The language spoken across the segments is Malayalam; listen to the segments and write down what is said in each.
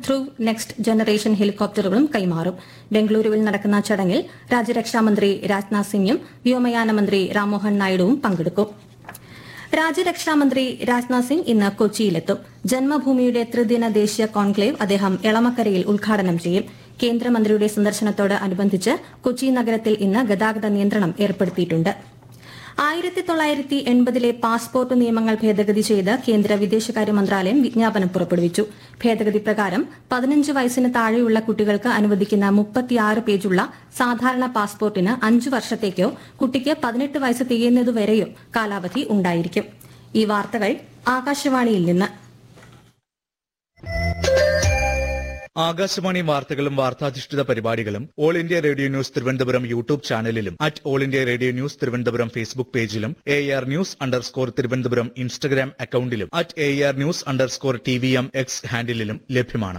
ധ്രുവ് നെക്സ്റ്റ് ജനറേഷൻ ഹെലികോപ്റ്ററുകളും കൈമാറും ബംഗളൂരുവിൽ നടക്കുന്ന ചടങ്ങിൽ രാജ്യരക്ഷാമന്ത്രി രാജ്നാഥ് സിംഗും വ്യോമയാന മന്ത്രി രാംമോഹൻ നായിഡുവും പങ്കെടുക്കും രാജ്യരക്ഷാമന്ത്രി രാജ്നാഥ് സിംഗ് ഇന്ന് കൊച്ചിയിലെത്തും ജന്മഭൂമിയുടെ ത്രിദിന ദേശീയ കോൺക്ലേവ് അദ്ദേഹം എളമക്കരയിൽ ഉദ്ഘാടനം ചെയ്യും കേന്ദ്രമന്ത്രിയുടെ സന്ദർശനത്തോട് അനുബന്ധിച്ച് കൊച്ചി നഗരത്തിൽ ഇന്ന് ഗതാഗത നിയന്ത്രണം ഏർപ്പെടുത്തിയിട്ടുണ്ട് ആയിരത്തി തൊള്ളായിരത്തി എൺപതിലെ പാസ്പോർട്ട് നിയമങ്ങൾ ഭേദഗതി ചെയ്ത് കേന്ദ്ര വിദേശകാര്യ മന്ത്രാലയം വിജ്ഞാപനം പുറപ്പെടുവിച്ചു ഭേദഗതി പ്രകാരം പതിനഞ്ച് വയസ്സിന് താഴെയുള്ള കുട്ടികൾക്ക് അനുവദിക്കുന്ന മുപ്പത്തിയാറ് പേജുള്ള സാധാരണ പാസ്പോർട്ടിന് അഞ്ചു വർഷത്തേക്കോ കുട്ടിക്ക് പതിനെട്ട് വയസ്സ് തികയുന്നതുവരെയോ കാലാവധി ഉണ്ടായിരിക്കും ഈ വാർത്തകൾ ആകാശവാണിയിൽ നിന്ന് ആകാശവാണി വാർത്തകളും വാർത്താധിഷ്ഠിത പരിപാടികളും all India radio news Thiruvananthapuram YouTube ചാനലിലും at all India radio news Thiruvananthapuram Facebook പേജിലും A R news underscore Thiruvananthapuram Instagram അക്കൌണ്ടിലും at A R news underscore T V M X ഹാൻഡിലും ലഭ്യമാണ്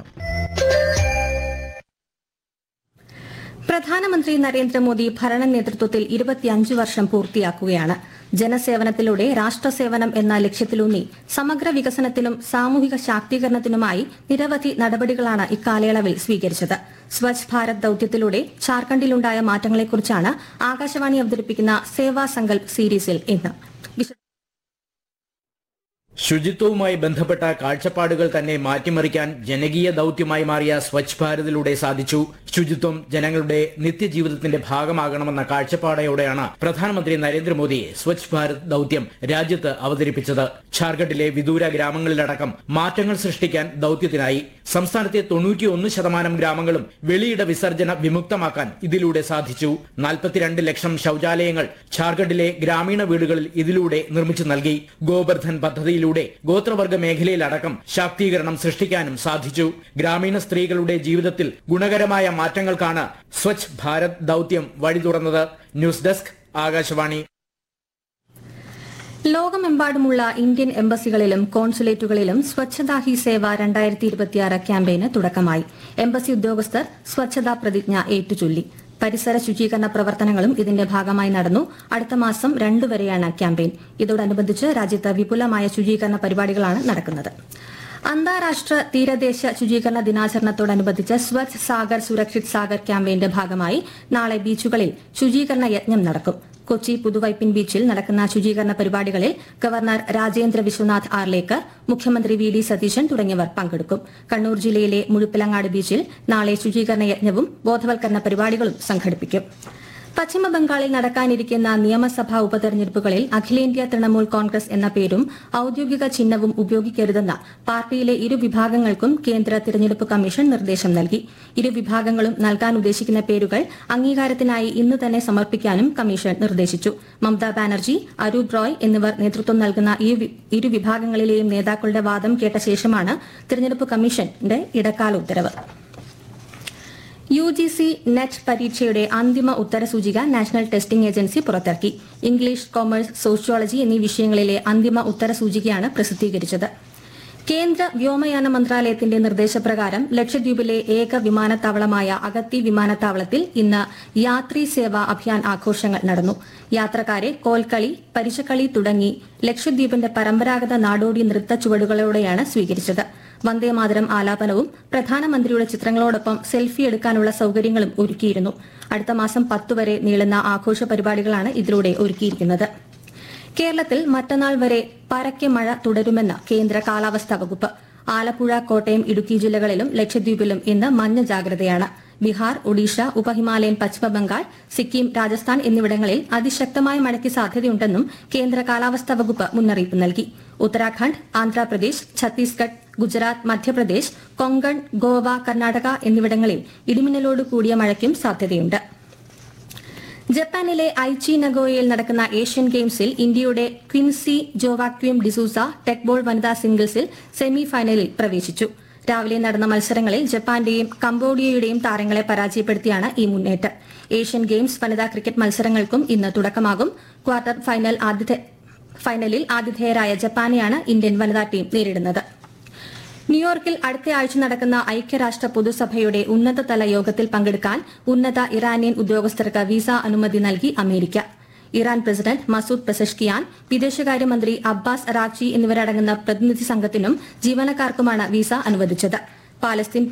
പ്രധാനമന്ത്രി നരേന്ദ്രമോദി ഭരണ നേതൃത്വത്തിൽ ഇരുപത്തിയഞ്ച് വർഷം പൂർത്തിയാക്കുകയാണ് ജനസേവനത്തിലൂടെ രാഷ്ട്രസേവനം എന്ന ലക്ഷ്യത്തിലൂന്നി സമഗ്ര വികസനത്തിനും സാമൂഹിക ശാക്തീകരണത്തിനുമായി നിരവധി നടപടികളാണ് ഇക്കാലയളവിൽ സ്വീകരിച്ചത് സ്വച്ഛ് ഭാരത് ദൌത്യത്തിലൂടെ ഝാർഖണ്ഡിലുണ്ടായ മാറ്റങ്ങളെക്കുറിച്ചാണ് ആകാശവാണി അവതരിപ്പിക്കുന്ന സേവാ സങ്കൽപ് സീരീസിൽ ഇന്ന് വിശ- ശുചിത്വവുമായി ബന്ധപ്പെട്ട കാഴ്ചപ്പാടുകൾ തന്നെ മാറ്റിമറിക്കാൻ ജനകീയ ദൌത്യമായി മാറിയ സ്വച്ഛ് ഭാരതിലൂടെ സാധിച്ചു ശുചിത്വം ജനങ്ങളുടെ നിത്യജീവിതത്തിന്റെ ഭാഗമാകണമെന്ന കാഴ്ചപ്പാടയോടെയാണ് പ്രധാനമന്ത്രി നരേന്ദ്രമോദി സ്വച്ഛ് ഭാരത് ദൌത്യം രാജ്യത്ത് അവതരിപ്പിച്ചത് ഝാർഖണ്ഡിലെ വിദൂര ഗ്രാമങ്ങളിലടക്കം മാറ്റങ്ങൾ സൃഷ്ടിക്കാൻ ദൌത്യത്തിനായി സംസ്ഥാനത്തെ തൊണ്ണൂറ്റിയൊന്ന് ശതമാനം ഗ്രാമങ്ങളും വെളിയിട വിസർജന വിമുക്തമാക്കാൻ ഇതിലൂടെ സാധിച്ചു നാൽപ്പത്തിരണ്ട് ലക്ഷം ശൌചാലയങ്ങൾ ഝാർഖണ്ഡിലെ ഗ്രാമീണ വീടുകളിൽ ഇതിലൂടെ നിർമ്മിച്ചു നൽകി ഗോബർധൻ പദ്ധതിയിലൂടെ ഗോത്രവർഗ മേഖലയിലടക്കം ശാക്തീകരണം സൃഷ്ടിക്കാനും സാധിച്ചു ഗ്രാമീണ സ്ത്രീകളുടെ ജീവിതത്തിൽ ഗുണകരമായ മാറ്റങ്ങൾക്കാണ് സ്വച്ഛ് ഭാരത് ദൌത്യം വഴി തുറന്നത് ന്യൂസ് ഡെസ്ക് ആകാശവാണി ലോകമെമ്പാടുമുള്ള ഇന്ത്യൻ എംബസികളിലും കോൺസുലേറ്റുകളിലും സ്വച്ഛതാ ഹി സേവ രണ്ടായിരത്തി ഇരുപത്തിയാറ് ക്യാമ്പയിന് തുടക്കമായി എംബസി ഉദ്യോഗസ്ഥർ സ്വച്ഛതാ പ്രതിജ്ഞ ഏറ്റുചൊല്ലി പരിസര ശുചീകരണ പ്രവർത്തനങ്ങളും ഇതിന്റെ ഭാഗമായി നടന്നു അടുത്ത മാസം രണ്ടുവരെയാണ് ക്യാമ്പയിൻ ഇതോടനുബന്ധിച്ച് രാജ്യത്ത് വിപുലമായ ശുചീകരണ പരിപാടികളാണ് നടക്കുന്നത് അന്താരാഷ്ട്ര തീരദേശ ശുചീകരണ ദിനാചരണത്തോടനുബന്ധിച്ച് സ്വച്ഛ് സാഗർ സുരക്ഷിത് സാഗർ ക്യാമ്പയിന്റെ ഭാഗമായി നാളെ ബീച്ചുകളിൽ ശുചീകരണ യജ്ഞം നടക്കും കൊച്ചി പുതുവൈപ്പിൻ ബീച്ചിൽ നടക്കുന്ന ശുചീകരണ പരിപാടികളിൽ ഗവർണർ രാജേന്ദ്ര വിശ്വനാഥ് ആർലേക്കർ മുഖ്യമന്ത്രി വി ഡി സതീശൻ തുടങ്ങിയവർ പങ്കെടുക്കും കണ്ണൂർ ജില്ലയിലെ മുഴുപ്പിലങ്ങാട് ബീച്ചിൽ നാളെ ശുചീകരണ യജ്ഞവും ബോധവൽക്കരണ പരിപാടികളും സംഘടിപ്പിക്കും പശ്ചിമബംഗാളിൽ നടക്കാനിരിക്കുന്ന നിയമസഭാ ഉപതെരഞ്ഞെടുപ്പുകളിൽ അഖിലേന്ത്യാ തൃണമൂൽ കോൺഗ്രസ് എന്ന പേരും ഔദ്യോഗിക ചിഹ്നവും ഉപയോഗിക്കരുതെന്ന് പാർട്ടിയിലെ ഇരു വിഭാഗങ്ങൾക്കും കേന്ദ്ര തിരഞ്ഞെടുപ്പ് കമ്മീഷൻ നിർദ്ദേശം നൽകി ഇരു വിഭാഗങ്ങളും നൽകാൻ ഉദ്ദേശിക്കുന്ന പേരുകൾ അംഗീകാരത്തിനായി ഇന്ന് തന്നെ സമർപ്പിക്കാനും കമ്മീഷൻ നിർദ്ദേശിച്ചു മമതാ ബാനർജി അരൂപ് റോയ് എന്നിവർ നേതൃത്വം നൽകുന്ന ഈ വി- ഇരു വിഭാഗങ്ങളിലെയും നേതാക്കളുടെ വാദം കേട്ട ശേഷമാണ് തിരഞ്ഞെടുപ്പ് കമ്മീഷന്റെ ഇടക്കാല ഉത്തരവ് യു ജി സി നെറ്റ് പരീക്ഷയുടെ അന്തിമ ഉത്തരസൂചിക നാഷണൽ ടെസ്റ്റിംഗ് ഏജൻസി പുറത്തിറക്കി ഇംഗ്ലീഷ് കൊമേഴ്സ് സോഷ്യോളജി എന്നീ വിഷയങ്ങളിലെ അന്തിമ ഉത്തരസൂചികയാണ് പ്രസിദ്ധീകരിച്ചത് കേന്ദ്ര വ്യോമയാന മന്ത്രാലയത്തിന്റെ നിർദ്ദേശപ്രകാരം ലക്ഷദ്വീപിലെ ഏക വിമാനത്താവളമായ അഗത്തി വിമാനത്താവളത്തിൽ ഇന്ന് യാത്രി സേവാ അഭിയാൻ ആഘോഷങ്ങൾ നടന്നു യാത്രക്കാരെ കോൽക്കളി പരിചക്കളി തുടങ്ങി ലക്ഷദ്വീപിന്റെ പരമ്പരാഗത നാടോടി നൃത്ത ചുവടുകളോടെയാണ് സ്വീകരിച്ചത് വന്ദേമാതരം ആലാപനവും പ്രധാനമന്ത്രിയുടെ ചിത്രങ്ങളോടൊപ്പം സെൽഫി എടുക്കാനുള്ള സൌകര്യങ്ങളും ഒരുക്കിയിരുന്നു അടുത്ത മാസം പത്ത് വരെ നീളുന്ന ആഘോഷ പരിപാടികളാണ് ഇതിലൂടെ ഒരുക്കിയിരിക്കുന്നത് കേരളത്തിൽ മറ്റന്നാൾ വരെ പരക്കെ മഴ തുടരുമെന്ന് കേന്ദ്ര കാലാവസ്ഥാ വകുപ്പ് ആലപ്പുഴ കോട്ടയം ഇടുക്കി ജില്ലകളിലും ലക്ഷദ്വീപിലും ഇന്ന് മഞ്ഞ ജാഗ്രതയാണ് ബീഹാർ ഒഡീഷ ഉപഹിമാലയൻ പശ്ചിമബംഗാൾ സിക്കിം രാജസ്ഥാൻ എന്നിവിടങ്ങളിൽ അതിശക്തമായ മഴയ്ക്ക് സാധ്യതയുണ്ടെന്നും കേന്ദ്ര കാലാവസ്ഥാ വകുപ്പ് മുന്നറിയിപ്പ് നൽകി ഉത്തരാഖണ്ഡ് ആന്ധ്രാപ്രദേശ് ഛത്തീസ്ഗഡ് ഗുജറാത്ത് മധ്യപ്രദേശ് കൊങ്കൺ ഗോവ കർണാടക എന്നിവിടങ്ങളിൽ ഇടിമിന്നലോട് കൂടിയ മഴയ്ക്കും സാധ്യതയുണ്ട് ജപ്പാനിലെ ഐച്ചി നഗോയയിൽ നടക്കുന്ന ഏഷ്യൻ ഗെയിംസിൽ ഇന്ത്യയുടെ ക്വിൻസി ജോവാക്വിം ഡിസൂസ ടെക്ബോൾ വനിതാ സിംഗിൾസിൽ സെമി ഫൈനലിൽ പ്രവേശിച്ചു രാവിലെ നടന്ന മത്സരങ്ങളിൽ ജപ്പാന്റെയും കംബോഡിയയുടെയും താരങ്ങളെ പരാജയപ്പെടുത്തിയാണ് ഈ മുന്നേറ്റം ഏഷ്യൻ ഗെയിംസ് വനിതാ ക്രിക്കറ്റ് മത്സരങ്ങൾക്കും ഇന്ന് തുടക്കമാകും ക്വാർട്ടർ ഫൈനൽ ആതിഥേ- ഫൈനലിൽ ആതിഥേയരായ ജപ്പാനെയാണ് ഇന്ത്യൻ വനിതാ ടീം നേരിടുന്നത് ന്യൂയോർക്കിൽ അടുത്ത ആഴ്ച നടക്കുന്ന ഐക്യരാഷ്ട്ര പൊതുസഭയുടെ ഉന്നതതല യോഗത്തിൽ പങ്കെടുക്കാൻ ഉന്നത ഇറാനിയൻ ഉദ്യോഗസ്ഥർക്ക് വിസ അനുമതി നൽകി America Iran president Masoud Pezeshkian വിദേശകാര്യമന്ത്രി അബ്ബാസ് അറാച്ചി എന്നിവരടങ്ങുന്ന പ്രതിനിധി സംഘത്തിനും ജീവനക്കാർക്കുമാണ് വിസ അനുവദിച്ചത് പാലസ്തീൻ